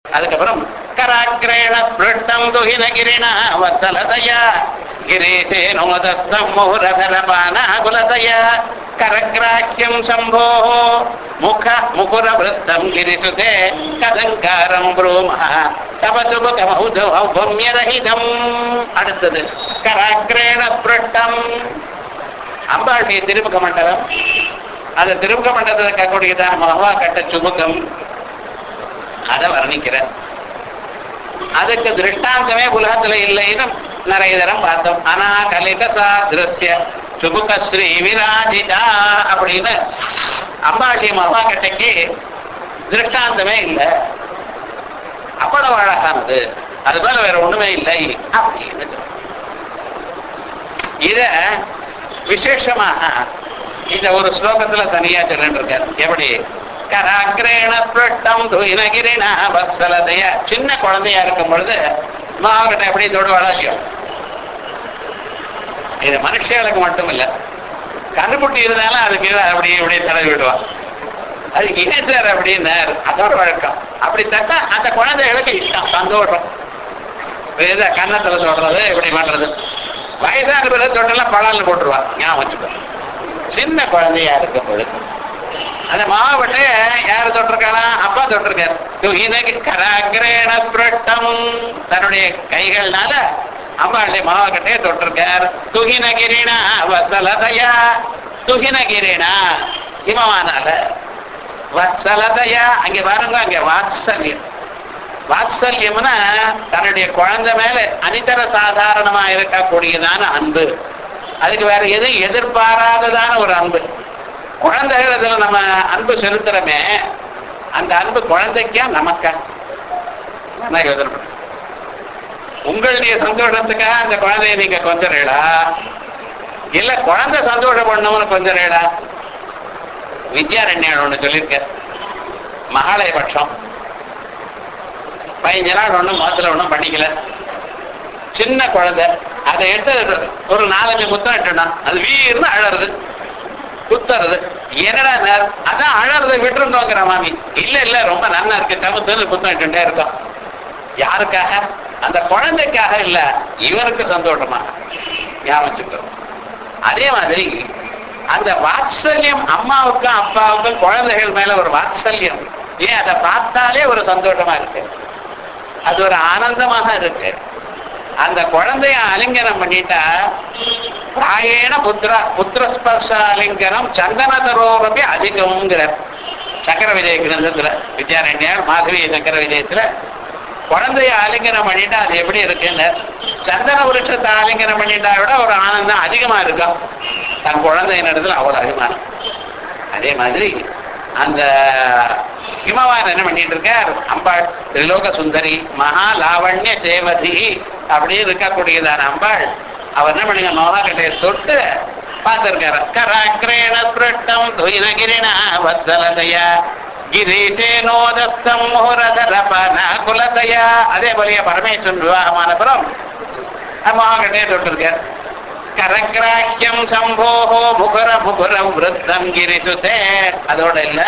அதுக்கப்புறம் கராக்கிரேண ஸ்பிருஷ்டம் துகினகிரிணா வத்சலதயா गिरीशे नोदस्थम् मुहुरधरपानाकुलतया करग्राह्यम् शम्भोः मुख मुकुरवृत्तम् गिरिसुते कदङ्कारम् ब्रूमः तव சுபகமௌதௌபம்யரஹிதம் அடுத்தது கராக்கிரேண ஸ்பிருஷ்டம் அம்பாளுடைய திருமுக மண்டலம் அந்த திருமுக மண்டலத்தில் இருக்கக்கூடியதான் மகவா கட்ட சுமுகம் அதை வர்ணிக்கிறேன் அதுக்கு திருஷ்டாந்தமே உலகத்துல இல்லைன்னு நிறைய தரம் பார்த்தோம் ஆனா கலித சாதிருஷ்ய சுபுக ஸ்ரீ விராஜிதா அப்படின்னு அம்பாட்டி மகா கட்டைக்கு திருஷ்டாந்தமே இல்லை அவ்வளவு அழகானது அது போல வேற ஒண்ணுமே இல்லை அப்படின்னு இத விசேஷமாக இந்த ஒரு ஸ்லோகத்துல தனியா சொல்லிட்டு இருக்காரு எப்படி கராக்கிரேண பிருஷ்டம் துயினகிரிண வத்சலதைய சின்ன குழந்தையா இருக்கும் பொழுது மாவட்ட எப்படி தொடு வளர்ச்சியும் இது மனுஷர்களுக்கு மட்டும் இல்ல கருப்புட்டி இருந்தாலும் அதுக்கு அப்படி இப்படி தடவி விடுவான் அது ஏன் சார் அப்படின்னாரு அதோட வழக்கம் அப்படி தட்டா அந்த குழந்தைகளுக்கு இஷ்டம் சந்தோஷம் இதை கன்னத்துல சொல்றது இப்படி பண்றது வயசான பிறகு தொட்டெல்லாம் பழம்னு போட்டுருவான் ஞாபகம் வச்சுக்கோ சின்ன குழந்தையா இருக்கும் பொழுது அந்த மாவட்ட யாரு தொட்டிருக்காளா அப்பா தொட்டிருக்காரு துகினகி கராகிரேண புரட்டம் தன்னுடைய கைகள்னால அம்மாளுடைய மாவட்டத்தையே தொட்டிருக்கார் துகினகிரினா வசலதையா துகினகிரினா இமமானால வத்சலதையா அங்க பாருங்க அங்க வாத்சல்யம் வாத்சல்யம்னா தன்னுடைய குழந்தை மேல அனிதர சாதாரணமா இருக்கக்கூடியதான அன்பு அதுக்கு வேற எதுவும் எதிர்பாராததான ஒரு அன்பு குழந்தைகள் இதுல நம்ம அன்பு செலுத்துறோமே அந்த அன்பு குழந்தைக்கா நமக்கா நான் யோசனை பண்றேன். உங்களுடைய சந்தோஷத்துக்காக அந்த குழந்தைய நீங்க கொஞ்சறீடா இல்ல குழந்தை சந்தோஷம் பண்ணணும்னு கொஞ்சறீடா வித்யாரண்யன் ஒண்ணு சொல்லியிருக்க மகாலய பட்சம் பதினஞ்சு நாள் ஒண்ணும் மாத்திர ஒண்ணும் பண்ணிக்கல சின்ன குழந்தை அதை எடுத்து ஒரு நாலஞ்சு முத்தம் இட்டுனா அது வீர்னு அழறது குத்துறது என்னடா நேர் அதான் அழறதை விட்டுருந்தோங்கிற மாமி இல்ல இல்ல ரொம்ப நன்னா இருக்கு சமுத்திரம் புத்தம் இட்டுட்டே இருக்கோம் யாருக்காக அந்த குழந்தைக்காக இல்ல இவருக்கு சந்தோஷமா ஞாபகம் அதே மாதிரி அந்த வாத்சல்யம் அம்மாவுக்கும் அப்பாவுக்கும் குழந்தைகள் மேல ஒரு வாத்சல்யம் ஏன் அதை பார்த்தாலே ஒரு சந்தோஷமா இருக்கு அது ஒரு ஆனந்தமாக இருக்கு அந்த குழந்தைய அலிங்கனம் பண்ணிட்டா பிராயேண புத்திர புத்திரஸ்பர்ஷ அலிங்கனம் சந்தனதரோபி அதிகம்ங்கிறார் சக்கர விஜய கிரந்தத்துல வித்யாரண்யர் மாதவி சக்கர விஜயத்துல குழந்தைய ஆலிங்கனம் பண்ணிட்டா அது எப்படி இருக்குன்னு சந்தன விருட்சத்தை ஆலிங்கனம் பண்ணிட்டா விட ஒரு ஆனந்தம் அதிகமா இருக்கும் தன் குழந்தையின் இடத்துல அவ்வளவு அபிமானம் அதே மாதிரி அந்த ஹிமவான் என்ன பண்ணிட்டு இருக்கார் அம்பாள் திரிலோக சுந்தரி மகா லாவண்ய சேவதி அப்படின்னு இருக்கக்கூடியதான அம்பாள் அவர் என்ன பண்ணுங்க மோகாக்கட்டையை தொட்டு பார்த்திருக்காரு கராக்கிரேண புரட்டம் துயினகிரிணா வத்சலதையா கிரீஷேனோதஸ்தம் முஹுரதரபன குலதையா அதே போலயே பரமேஸ்வரன் விவாகமானப்புறம் மோகாக்கட்டையை தொட்டிருக்கார் கரக்கிராக்கியம் சம்போஹோ முகுர முகுரம் விருத்தம் கிரிசுதே அதோட இல்ல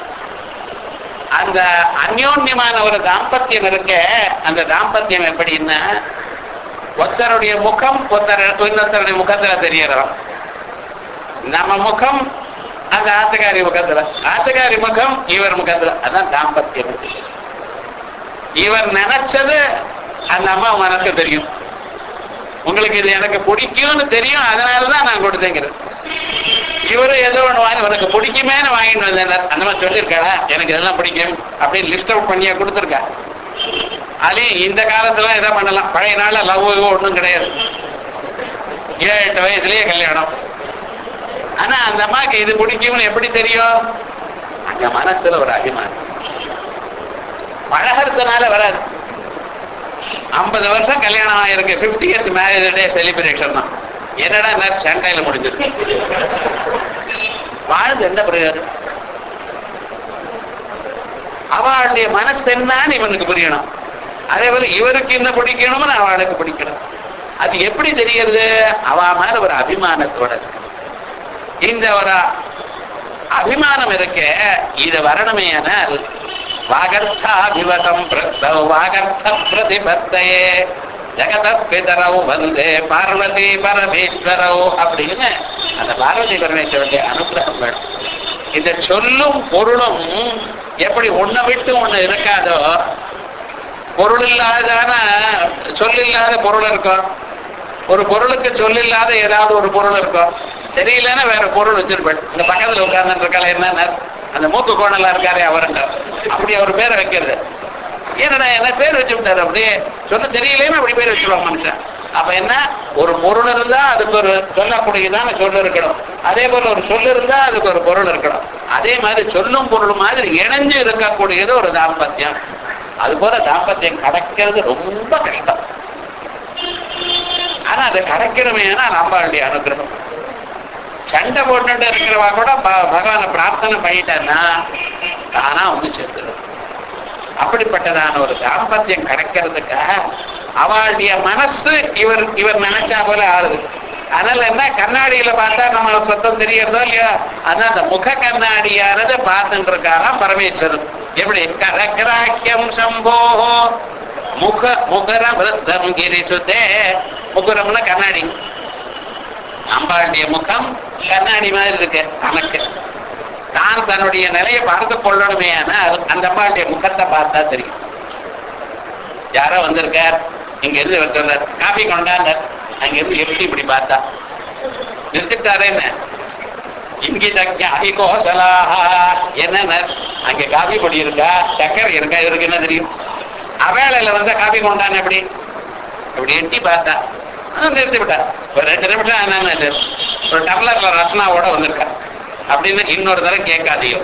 அந்த அந்யோன்யமான ஒரு தாம்பத்தியம் இருக்க அந்த தாம்பத்தியம் எப்படின்னா ஒருத்தருடைய முகம் ஒருத்தர் இன்னொருத்தருடைய முகத்துல தெரியறோம் நம்ம முகம் அந்த ஆத்துக்காரி முகத்துல ஆத்துக்காரி முகம் இவர் முகத்துல அதான் தாம்பத்தியம் இவர் நினைச்சது அந்த அம்மா மனசு தெரியும் உங்களுக்கு இது எனக்கு பிடிக்கும்னு தெரியும் அதனாலதான் நான் கொடுத்தேங்கிறது இவரு ஏதோ ஒண்ணு வாங்கி உனக்கு பிடிக்குமேனு வாங்கிட்டு வந்தேன் அந்த மாதிரி சொல்லியிருக்காளா எனக்கு இதெல்லாம் பிடிக்கும் அப்படின்னு லிஸ்ட் அவுட் பண்ணியா கொடுத்துருக்கா அதையும் இந்த காலத்துல இதை பண்ணலாம் பழைய நாள்ல லவ் ஒன்றும் கிடையாது ஏழு எட்டு வயசுலயே கல்யாணம் ஆனா அந்த அம்மாக்கு இது பிடிக்கும்னு எப்படி தெரியும் அங்க மனசுல ஒரு அபிமானம் பழகிறதுனால வராது ஐம்பது வருஷம் கல்யாணம் ஆயிருக்கு fifty years marriage day celebration தான் என்னடா நேரம் சண்டையில முடிஞ்சிருக்கு வாழ்ந்து என்ன பிரயோஜனம் அவளுடைய மனசு என்னன்னு இவனுக்கு புரியணும் அதே போல இவருக்கு என்ன பிடிக்கணும்னு அவளுக்கு பிடிக்கணும் அது எப்படி தெரியறது அவ மேல ஒரு அபிமானத்தோட இருக்கு. இந்த ஒரு அபிமானம் இருக்க இது வரணுமே ஆனால் வாகர்த்தாபிவசம் பிரத்தௌ வாகர்த்த பிரதிபத்தையே ஜெகத பிதரவு வந்தே பார்வதி பரமேஸ்வரவு அப்படின்னு அந்த பார்வதி பரமேஸ்வரனுடைய அனுகிரகம் வேணும் இந்த சொல்லும் பொருளும் எப்படி ஒண்ணை விட்டு ஒண்ணு இருக்காதோ பொருள் இல்லாதான சொல் இல்லாத பொருள் இருக்கும் ஒரு பொருளுக்கு சொல் இல்லாத ஏதாவது ஒரு பொருள் இருக்கும் தெரியலன்னா வேற பொருள் வச்சிருப்பேன் இந்த பக்கத்துல உட்கார்ந்து இருக்கால என்ன அந்த மூக்கு கோணலா இருக்காரே அவருங்க அப்படி அவர் பேரை வைக்கிறது என்னடா என்ன பேர் வச்சு விட்டாரு அப்படியே சொல்ல தெரியலன்னு அப்படி பேர் வச்சிருவாங்க மனுஷன் அப்ப என்ன ஒரு பொருள் இருந்தா அதுக்கு ஒரு சொல்லக்கூடியதான சொல் இருக்கணும் அதே போல ஒரு சொல் இருந்தா அதுக்கு ஒரு பொருள் இருக்கணும் அதே மாதிரி சொல்லும் பொருள் மாதிரி இணைஞ்சு இருக்கக்கூடியது ஒரு தாம்பத்தியம் அது போல தாம்பத்தியம் கிடைக்கிறது ரொம்ப கஷ்டம் ஆனா அது கிடைக்கணுமே நம்மளுடைய அனுகிரகம் சண்டை போட்டுட்டு இருக்கிறவா கூட ப- பகவானை பிரார்த்தனை பண்ணிட்டான்னா தானா வந்து சேர்ந்துடும் அப்படிப்பட்டதான ஒரு தாம்பத்தியம் கிடைக்கிறதுக்காக அவளுடைய மனசு இவர் இவர் நினைச்சா போல ஆளுது அதனால என்ன கண்ணாடியில பார்த்தா நம்ம சொத்தம் தெரியறதோ இல்லையோ அதான் அந்த முக கண்ணாடியானது பார்த்துட்டு இருக்காராம் பரமேஸ்வரன் எப்படி கரகிராக்கியம் சம்போ முக முகர விருத்தம் கிரிசுதே முகுரம்னா கண்ணாடி அம்பாளுடைய முகம் கண்ணாடி மாதிரி இருக்கு தனக்கு தான் தன்னுடைய நிலையை பார்த்து கொள்ளணுமே ஆனால் அந்த அம்பாளுடைய முகத்தை பார்த்தா தெரியும் யாரோ வந்திருக்கார் இங்க இருந்து இவர் சொல்றார் காபி கொண்டாந்தார் அங்க இருந்து எப்படி இப்படி பார்த்தா நிறுத்திட்டாரே என்ன இங்கிதஜ அகிகோசலாஹா என்னென்ன அங்க காபி பொடி இருக்கா சக்கரை இருக்கா இவருக்கு என்ன தெரியும் அவேளையில வந்தா காபி கொண்டான் எப்படி அப்படி எட்டி பார்த்தா ஆ, நிறுத்தி விட்டா ஒரு ரெண்டு நிமிஷம் என்னன்னு இல்லை. ஒரு டம்ளர்ல ரசனாவோட வந்திருக்கா அப்படின்னு இன்னொரு தடவை கேட்காதியோ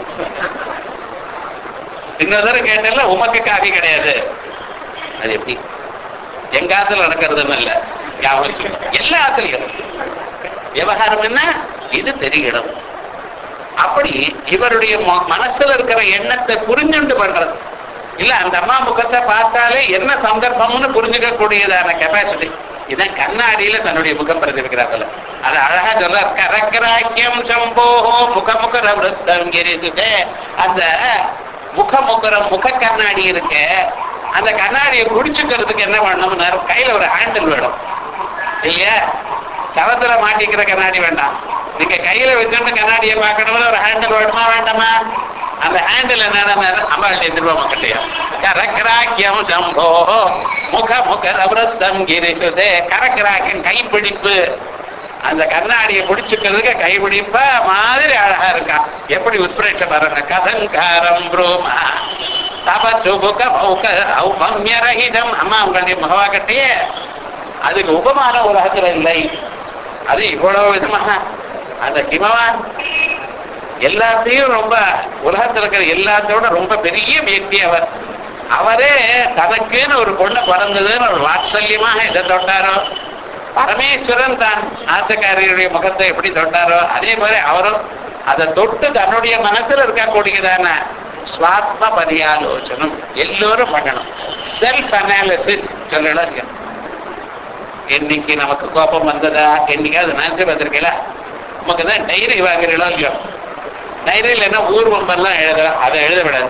இன்னொரு தடவை கேட்டல உமக்கு காபி கிடையாது அது எப்படி எங்க ஆத்துல நடக்கிறதுன்னு இல்ல ஞாபகம் வச்சுக்கோ. எல்லா ஆத்துலயும் விவகாரம் என்ன இது தெரியணும் அப்படி இவருடைய ம- மனசுல இருக்கிற எண்ணத்தை புரிஞ்சுண்டு பண்றது இல்ல அந்த அம்மா முகத்தை பார்த்தாலே என்ன சந்தர்ப்பம்னு புரிஞ்சுக்க கூடியதான கெப்பாசிட்டி இதான் கண்ணாடியில தன்னுடைய முகம் பிரதிபிக்கிறார்கள் அது அழகா சொல்ற கரக்கராக்கியம் சம்போஹோ முகமுகர விருத்தம் கிரிசுதே அந்த முகமுகரம் முக கண்ணாடி இருக்கு அந்த கண்ணாடியை குடிச்சுக்கிறதுக்கு என்ன பண்ணணும்னா கையில ஒரு ஹேண்டில் வேணும் இல்லையா சவத்துல மாட்டிக்கிற கண்ணாடி வேண்டாம் நீங்க கையில வச்சுட்டு கண்ணாடியை பார்க்கணும்னு ஒரு ஹேண்டில் வேணுமா வேண்டாமா அந்த ஹேண்டில் என்னன்னா அம்பாளுடைய திருவாமக்கட்டையா கரக்கராக்கியம் சம்போ முக முக ரவரத்தம் கிரிசுதே கரக்கராக்கியம் கைப்பிடிப்பு அந்த கண்ணாடியை பிடிச்சுக்கிறதுக்கு கைப்பிடிப்ப மாதிரி அழகா இருக்கான் எப்படி உத்பிரேட்ச பாருங்க கதங்காரம் ப்ரூமா தப சுபுக மௌக ஔபம்யரகிதம் அம்மா உங்களுடைய முகவாக்கட்டையே அதுக்கு உபமான உலகத்துல இல்லை அது இவ்வளவு விதமாக அந்த ஹிமவான் எல்லாத்தையும் ரொம்ப உலகத்துல இருக்கிற எல்லாத்தோட ரொம்ப பெரிய வியக்தி அவர் அவரே தனக்குன்னு ஒரு பொண்ணு பிறந்ததுன்னு ஒரு வாத்சல்யமாக எதை தொட்டாரோ பரமேஸ்வரன் தான் ஆத்தக்காரருடைய முகத்தை எப்படி தொட்டாரோ அதே மாதிரி அவரும் அதை தொட்டு தன்னுடைய மனசுல இருக்கக்கூடியதான சுவாத்ம பரியாலோசனம் எல்லோரும் பண்ணணும் செல்ஃப் அனாலிசிஸ் சொல்லணும் இல்லையா? என்னைக்கு நமக்கு கோபம் வந்ததா என்னைக்காவது நினைச்சு வந்திருக்கீங்களா நமக்கு தான் டைரி வாங்குறீங்களோ இல்லையோ டைரியில் என்ன ஊர்வம்பெல்லாம் எழுதலாம் அதை எழுத விடாது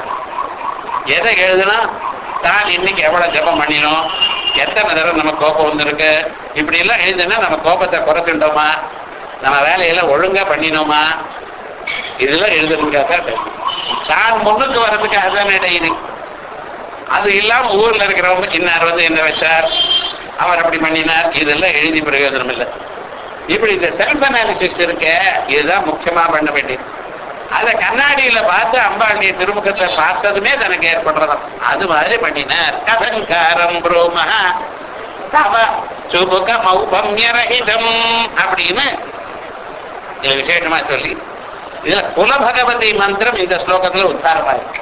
எதை எழுதுனா தான் இன்னைக்கு எவ்வளவு ஜெபம் பண்ணினோம் எத்தனை தடவை நம்ம கோபம் வந்திருக்கு இப்படி எல்லாம் எழுதுனா நம்ம கோபத்தை குறைச்சுட்டோமா நம்ம வேலையெல்லாம் ஒழுங்கா பண்ணினோமா இதெல்லாம் எழுதுறதுக்காக தான் முன்னுக்கு வர்றதுக்காக தானே டைரி அது இல்லாம ஊர்ல இருக்கிறவங்க இன்னார் வந்து என்ன வச்சார் அவர் அப்படி பண்ணினார் இதெல்லாம் எழுதி பிரயோஜனம் இல்லை இப்படி இந்த செல்ஃப் அனாலிசிஸ் இருக்க இதுதான் முக்கியமா பண்ண வேண்டியது அத கண்ணாடியில பார்த்து அம்பாளுடைய திருமுகத்தை பார்த்ததுமே தனக்கு ஏற்படுறதாம் அது மாதிரி பண்ணினார் கதங்காரம் புரோம தவ சுபுக மௌபம்யரகிதம் அப்படின்னு இது விசேஷமா சொல்லி இதுல குலபகவதி மந்திரம் இந்த ஸ்லோகத்துல உத்தாரமா இருக்கு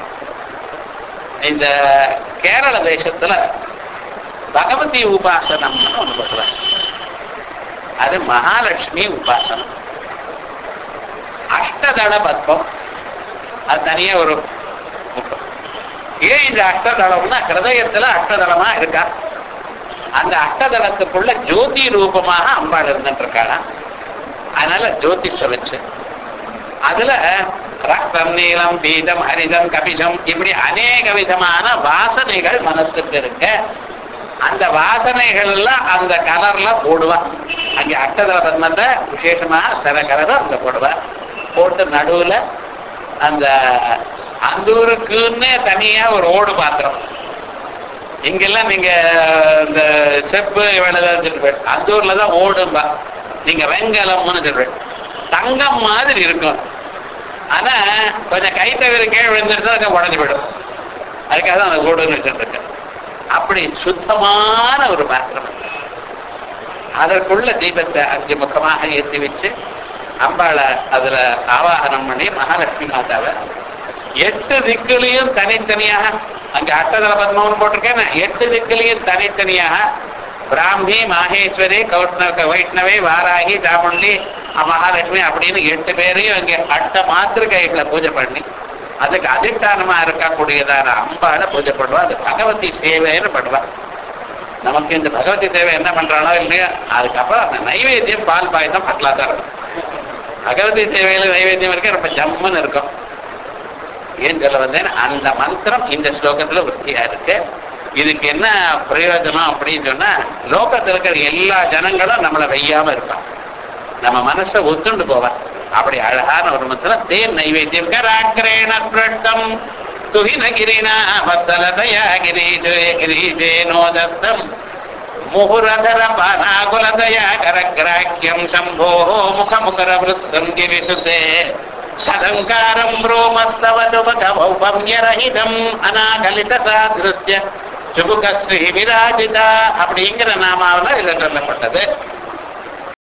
இந்த கேரள தேசத்துல பகவதி உபாசனம்னு ஒண்ணு பண்றாங்க அது மகாலட்சுமி உபாசனம் அஷ்டதள பத்மம் அது தனியா ஒரு புத்தகம். ஏன் இந்த அஷ்டதளம்னா ஹிருதயத்துல அஷ்டதளமா இருக்கா அந்த அஷ்டதளத்துக்குள்ள ஜோதி ரூபமாக அம்பாள் இருந்துட்டு இருக்காளா அதனால ஜோதிஷ வச்சு அதுல ரக்தம் நீலம் பீதம் ஹரிதம் கபிஷம் இப்படி அநேக விதமான வாசனைகள் மனசுக்கு இருக்கு அந்த வாசனைகள் எல்லாம் அந்த கலர்ல போடுவா அங்க அட்டதல பத்மத்தை விசேஷமா சில கலரை அங்க போடுவா போட்டு நடுவுல அந்த அந்தூருக்குன்னு தனியா ஒரு ஓடு பாத்திரம் இங்கெல்லாம் நீங்க இந்த செப்பு இவ்வளவுதான் சொல்லுவேன் அந்த ஊர்ல தான் ஓடும்பா நீங்க வெங்கலம்னு சொல்லுவேன் தங்கம் மாதிரி இருக்கும் ஆனா கொஞ்சம் கை தவிர கீழே விழுந்துருந்தா அது உடஞ்சு போயிடும் அதுக்காக தான் அந்த ஓடுன்னு வச்சுருக்கேன் அப்படி சுத்தமான ஒரு பாத்திரம் அதற்குள்ள தீபத்தை அஞ்சு முகமாக ஏற்றி வச்சு அம்பாளை அதுல ஆவாகனம் பண்ணி மகாலட்சுமி மாதாவை எட்டு திக்குலையும் தனித்தனியாக அங்க அட்டதல பத்மம்னு போட்டிருக்கேன் எட்டு திக்குலையும் தனித்தனியாக பிராமி மாகேஸ்வரி கௌஷ்ணவ வைஷ்ணவி வாராகி சாமுண்டி மகாலட்சுமி அப்படின்னு எட்டு பேரையும் அங்க அட்ட மாத்திருக்கைகளை பூஜை பண்ணி அதுக்கு அதிஷ்டானமா இருக்கக்கூடியதான அம்பாளை பூஜை பண்ணுவா அது பகவதி சேவைன்னு பண்ணுவா நமக்கு இந்த பகவதி சேவை என்ன பண்றானோ இல்லையா அதுக்கப்புறம் அந்த நைவேத்தியம் பால் பாயசம் பட்டலா தான் இருக்கும் பகவதி சேவையில நைவேத்தியம் இருக்க ரொம்ப ஜம்முன்னு இருக்கும் ஏன் சொல்ல வந்தேன் அந்த மந்திரம் இந்த ஸ்லோகத்துல வృத்தியா இருக்கு இதுக்கு என்ன பிரயோஜனம் அப்படின்னு சொன்னா லோகத்துல இருக்கிற எல்லா ஜனங்களும் நம்மளை வெய்யாம இருப்பான் நம்ம மனசை ஒத்துண்டு போவான் அப்படி அழகான ஒரு மந்திரம் தேன் நைவேத்தியம் கராக்கிரேண பிரட்டம் துகினகிரினா வத்சலதயா கிரீஜே கிரீஜேனோ தத்தம் முகுரதர பானாகுலதயா கரகிராக்கியம் சம்போ முகமுகர விருத்தம் கிவிசுதே சதங்காரம் ரோமஸ்தவதுபகௌபம்யரஹிதம் அநாகலித சாதிருத்திய சுபுகஸ்ரீ விராஜிதா அப்படிங்கிற நாமாவில் இதில் சொல்லப்பட்டது